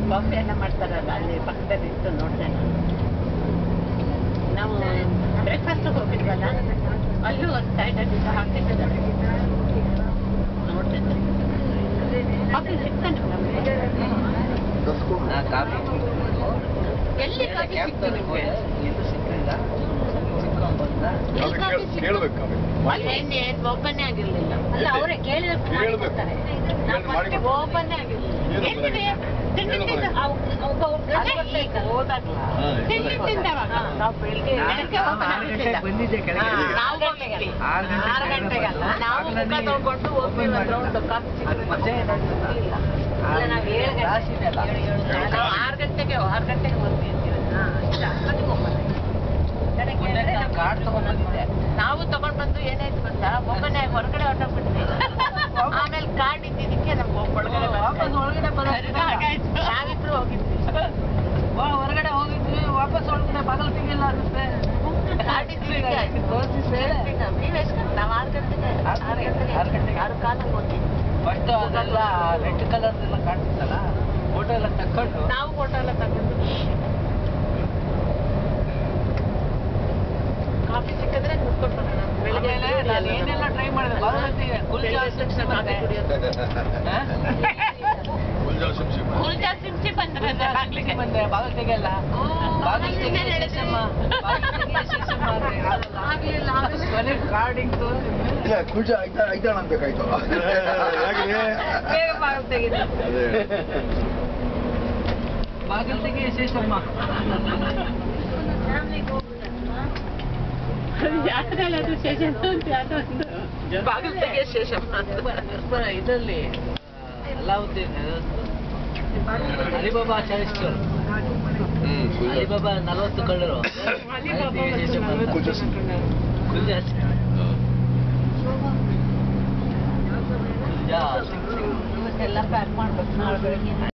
Coffee ಎಲ್ಲ ಮಾಡ್ತಾರಲ್ಲ ಅಲ್ಲಿ ಪಕ್ಕದಲ್ಲಿ ಇತ್ತು ನೋಡಿದೆ ನಾನು ನಾವು ಬ್ರೇಕ್ಫಾಸ್ಟ್ ಹೋಗಿದ್ವಲ್ಲ ಅಲ್ಲೂ ಒಂದು ಸೈಡಲ್ಲಿ ಹಾಕಿಟ್ಟಿದ್ದಾರೆ ನೋಡ್ತಿದ್ದೆ ಕಾಫಿ ಸಿಗ್ತಾ ನಮಗೆ ನಾ ಕಾಫಿ ಎಲ್ಲಿ ಕಾಫಿ ಸಿಕ್ತು ನಿಮಗೆ ಎಲ್ಲೂ ಸಿಕ್ಕಿಲ್ಲ ಸಿಕ್ಕೊಂಡ್ ಬಂದ ಎಲ್ಲಿ ಕಾಫಿ ಸಿಕ್ತು? ಕೇಳ್ಬೇಕು ಆಮೇಲೆ. ಅಲ್ಲಿ ಏನು ಏನು ಓಪನ್ನೇ ಆಗಿರ್ಲಿಲ್ಲ ಅಲ್ಲ ಅವರೇ ಕೇಳಿದ್ರೆ ಮಾಡಿ ಕೇಳ್ಬೇಕು. ಕೊಡ್ತಾರೆ ಕೇಳಿ ಮಾಡಿ ಕೊಡ್ತಾರೆ. ಓಪನ್ನೇ ಆಗಿರ್ಲಿಲ್ಲ ಏನು ಎಲ್ಲಿದೆ? ತಿಂಡಿ ಏನು ತಿಂದ- ಬರೋದು? ಅವ್- ಒಬ್ಬ ಹುಡ್ಗ ಅದೇ ಬರ್ತಾ ಈಗ ಇದ್ದ. ಹೋದಾಗ್ಲಾ? ಹಾ, ತಿಂಡಿ ಹೋದಾಗ. ತಿಂದವಾಗ ನಾವು ಬೆಳಿಗ್ಗೆ ಬೆಳಗ್ಗೆ ನಾನು open ಆರು ಆಗಿರ್ಲಿಲ್ಲ. ಗಂಟೆಗೆ ಬಂದಿದ್ದೆ ಕೆಳಗೆ. ಹಾ, ನಾವು ಹೋಗಿದ್ವಿ. ಆರು ಗಂಟೆಗೆ ಆರು ಗಂಟೆಗಲ್ಲ ನಾವು ಮುಖ ಆಗ್ಲೇ ತಗೊಂಡು ಹೋಗಿ open ಒಂದು ರೌಂಡ್ ಮಾಡಿದ್ದು. ಕಾಫಿ ಅದು ಮತ್ತೆ ಸಿಕ್ಕಿಲ್ಲ ಅಲ್ಲ, ನಾವು ಏಳು ಗಂಟೆ- ರಾಶಿ ಇದೆಯಲ್ಲ. ಏಳು- ಏಳು ಗಂಟೆ. ನಾವು ಆರು ಗಂಟೆಗೆ ಆರು ಗಂಟೆಗೆ ಹೋದ್ವಿ ಅಂತೀವಿ. ಹಾ, ಇಲ್ಲ, ಅದಕ್ಕೆ open ಆಗಿದೆ. ಕಡೆ ಮೊನ್ನೆ ಕೇಳಿದ್ರೆ ನಾನು ನಮ್ಗೆ ಕಾರ್ಡ್ ತಗೊಂಡ್ ಬಂದಿದ್ದೆ ನಾವು ತಗೊಂಡ್ ಬಂದು ಏನಾಯ್ತು ಗೊತ್ತಾ ಒಬ್ಬನೇ ಹೊರಗಡೆ ಹೊರಟೋಗ್ಬಿಟ್ವಿ ಆಮೇಲೆ ಕಾರ್ಡ್ ಇದ್ದಿದ್ದಕ್ಕೆ ನಮ್ಗೆ ಒಳಗಡೆ ವಾಪಸ್ ಒಳಗಡೆ ಬರೋದು ಹಾಗಾಯ್ತು. ನಾವಿಬ್ರು ಹೋಗಿದ್ವಿ ವಾ, ಹೊರಗಡೆ ಹೋಗಿದ್ವಿ ವಾಪಸ್ ಒಳಗಡೆ ಬಾಗಲ್ ತೆಗಿಲ್ಲ ಆಗುತ್ತೆ ಕಾರ್ಡ್ ಇದ್ದಿದ್ದಕ್ಕೆ ಆಯ್ತು. ತೋರಿಸಿದ್ದೆ ನೀವು ಎಷ್ಟು ನಾವು ಆರು ಗಂಟೆಗೆ ಆರು ಆರು ಗಂಟೆಗೆ ಆರು ಗಂಟೆಗೆ. ಆರು ಕಾಲಕ್ಕೆ ಹೋದ್ವಿ ಫಸ್ಟ್ ಅದೆಲ್ಲ ರೆಡ್ ಕಲರ್ ಎಲ್ಲ ಕಾಣ್ತಿತ್ತಲ್ಲ ಫೋಟೋ ಎಲ್ಲ ತಕೊಂಡು ನಾವು ಫೋಟೋ ಎಲ್ಲ ತಗೊಂಡು ಕಾಫಿ ಸಿಕ್ಕಿದ್ರೆ ಕುತ್ಕೊಂಡು ಬರೋಣ ಬೆಳಿಗ್ಗೆ ಆಮೇಲೆ ನಾನು ಏನೆಲ್ಲ ಟ್ರೈ ಮಾಡಿದೆ ಬಾಗಲಕೋಟೆಗೆ ಕುಲ್ಚಾ ಸಿಕ್ಸ್ ಕಾಫಿ ಕುಡಿಯೋದು ಗುಲ್ಜಾರ್ ಶಂಶಿ ಮಾಡಿ. ಕುಲ್ಜಾ ಸಿಂಚಿ ಬಂದ್ರೆ ಬಾಗ್ಲಿಗೆ ಬಂದೆ ಬಾಗಲ್ ತೆಗೆಯಲ್ಲ ಬಾಗಲ್ ತೆಗಿ ಇನ್ನೇನ್ ಹೇಳಿದ್ರಿ? ಶೇಷಮ್ಮ ಬಾಗಲ್ ತೆಗಿ ಶೇಷಮ್ಮ ಅಂದ್ರೆ ಆಗಲ್ಲ. ಆಗ್ಲಿಲ್ಲ, ಆಗ್ಲಿಲ್ಲ. ಕೊನೆ ಕಾರ್ಡಿಂಗ್ ತೋರಿಸಿದ್ಮೇಲೆ ಇಲ್ಲ ಕುಲ್ಜ ಐತ ಐತಾಣ ಅನ್ಬೇಕಾಯ್ತು ಹಾಗೆ ಬೇಗ ಬಾಗಲ್ ತೆಗಿದೆ ಅದೇ ಬಾಗಲ್ ತೆಗಿ ಶೇಷಮ್ಮ ಯಾವ್ದ್ರಲ್ಲಾದ್ರೂ ಶೇಷಮ್ಮ ಅಂತ ಯಾವ್ದೋ ಒಂದು ಬಾಗಿಲು ತೆಗೆ ಶೇಷಮ್ಮ ಅಂತ. ಇದರಲ್ಲಿ ಅಲಾವುದ್ದೀನ್ ಅಲಿಬಾಬಾ ಚಾಯ್ಸ್ ಸ್ಟೋರ್ ಹ್ಮ್ ಗುಲ್ಜಾರ್ ಅಲಿಬಾಬಾ ನಲವತ್ತು ಕಳ್ಳರು ಅಲಿಬಾಬಾ ಮತ್ತು ಶೇಷಮ್ಮ ಅಂತ. ಕುಲ್ಜಾ ಸಿಂಗ್. ಕುಲ್ಜಾ ಸಿಂಗ್. ಹಾ. ಕುಲ್ಜಾ ಇವತ್ತೆಲ್ಲ ಪ್ಯಾಕ್ ಮಾಡ್ಬೇಕು ನಾಳೆ ಬೆಳಗ್ಗೆ